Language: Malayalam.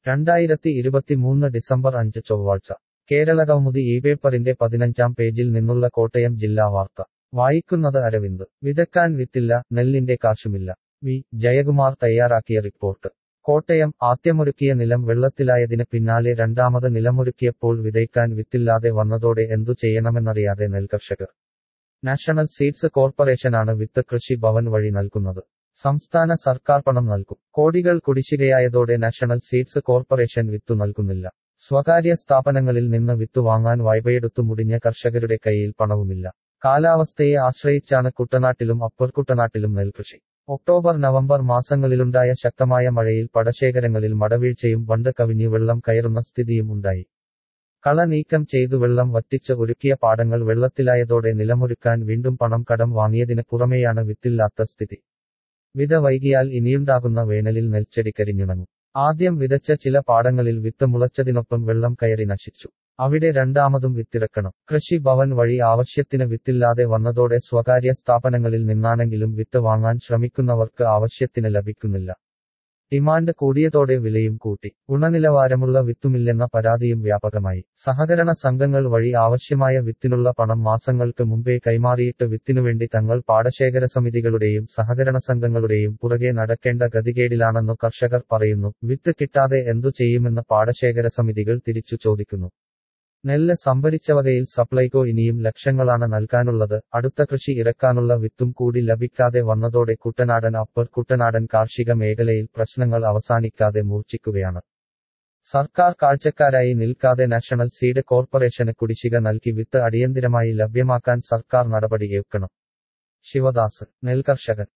രണ്ടായിരത്തി ഇരുപത്തിമൂന്ന് ഡിസംബർ അഞ്ച് ചൊവ്വാഴ്ച കേരള കൗമുദി ഈ പേപ്പറിന്റെ പതിനഞ്ചാം പേജിൽ നിന്നുള്ള കോട്ടയം ജില്ലാ വാർത്ത വായിക്കുന്നത് അരവിന്ദ് വിതക്കാൻ വിത്തില്ല നെല്ലിന്റെ കാശുമില്ല വി ജയകുമാർ തയ്യാറാക്കിയ റിപ്പോർട്ട് കോട്ടയം ആദ്യമൊരുക്കിയ നിലം വെള്ളത്തിലായതിന് പിന്നാലെ രണ്ടാമത് നിലമൊരുക്കിയപ്പോൾ വിതയ്ക്കാൻ വിത്തില്ലാതെ വന്നതോടെ എന്തു ചെയ്യണമെന്നറിയാതെ നെൽകർഷകർ നാഷണൽ സീഡ്സ് കോർപ്പറേഷനാണ് വിത്ത് കൃഷി ഭവൻ വഴി നൽകുന്നത് സംസ്ഥാന സർക്കാർ പണം നൽകും കോടികൾ കുടിശ്ശികയായതോടെ നാഷണൽ സീഡ്സ് കോർപ്പറേഷൻ വിത്തു നൽകുന്നില്ല സ്വകാര്യ സ്ഥാപനങ്ങളിൽ നിന്ന് വിത്തു വാങ്ങാൻ വായ്പയെടുത്തു മുടിഞ്ഞ കർഷകരുടെ കയ്യിൽ പണവുമില്ല കാലാവസ്ഥയെ ആശ്രയിച്ചാണ് കുട്ടനാട്ടിലും അപ്പർ കുട്ടനാട്ടിലും നെൽകൃഷി ഒക്ടോബർ നവംബർ മാസങ്ങളിലുണ്ടായ ശക്തമായ മഴയിൽ പടശേഖരങ്ങളിൽ മടവീഴ്ചയും ബണ്ട് കവിഞ്ഞ് വെള്ളം കയറുന്ന സ്ഥിതിയും ഉണ്ടായി കള നീക്കം ചെയ്തു വെള്ളം വറ്റിച്ച് ഒരുക്കിയ പാടങ്ങൾ വെള്ളത്തിലായതോടെ നിലമൊരുക്കാൻ വീണ്ടും പണം കടം വാങ്ങിയതിന് പുറമെയാണ് വിത്തില്ലാത്ത സ്ഥിതി വിത വൈകിയാൽ ഇനിയുണ്ടാകുന്ന വേനലിൽ നെൽച്ചെടി കരിഞ്ഞുണങ്ങും ആദ്യം വിതച്ച ചില പാടങ്ങളിൽ വിത്ത് മുളച്ചതിനൊപ്പം വെള്ളം കയറി നശിച്ചു അവിടെ രണ്ടാമതും വിത്തിറക്കണം കൃഷി ഭവൻ വഴി ആവശ്യത്തിന് വിത്തില്ലാതെ വന്നതോടെ സ്വകാര്യ സ്ഥാപനങ്ങളിൽ നിന്നാണെങ്കിലും വിത്ത് വാങ്ങാൻ ശ്രമിക്കുന്നവർക്ക് ആവശ്യത്തിന് ലഭിക്കുന്നില്ല ഡിമാൻഡ് കൂടിയതോടെ വിലയും കൂട്ടി ഗുണനിലവാരമുള്ള വിത്തുമില്ലെന്ന പരാതിയും വ്യാപകമായി സഹകരണ സംഘങ്ങൾ വഴി ആവശ്യമായ വിത്തിനുള്ള പണം മാസങ്ങൾക്ക് മുമ്പേ കൈമാറിയിട്ട് വിത്തിനുവേണ്ടി തങ്ങൾ പാടശേഖര സമിതികളുടെയും സഹകരണ സംഘങ്ങളുടെയും പുറകെ നടക്കേണ്ട ഗതികേടിലാണെന്നു കർഷകർ പറയുന്നു വിത്ത് കിട്ടാതെ എന്തു ചെയ്യുമെന്ന് പാടശേഖര സമിതികൾ തിരിച്ചു ചോദിക്കുന്നു നെല്ല് സംഭരിച്ചവകയിൽ സപ്ലൈകോ ഇനിയും ലക്ഷങ്ങളാണ് നൽകാനുള്ളത് അടുത്ത കൃഷി ഇറക്കാനുള്ള വിത്തും കൂടി ലഭിക്കാതെ വന്നതോടെ കുട്ടനാടൻ അപ്പർ കുട്ടനാടൻ കാർഷിക മേഖലയിൽ പ്രശ്നങ്ങൾ അവസാനിക്കാതെ മൂർച്ഛിക്കുകയാണ് സർക്കാർ കാഴ്ചക്കാരായി നിൽക്കാതെ നാഷണൽ സീഡ് കോർപ്പറേഷന് കുടിശ്ശിക നൽകി വിത്ത് അടിയന്തിരമായി ലഭ്യമാക്കാൻ സർക്കാർ നടപടി ഏൽക്കണം ശിവദാസ് നെൽകർഷകൻ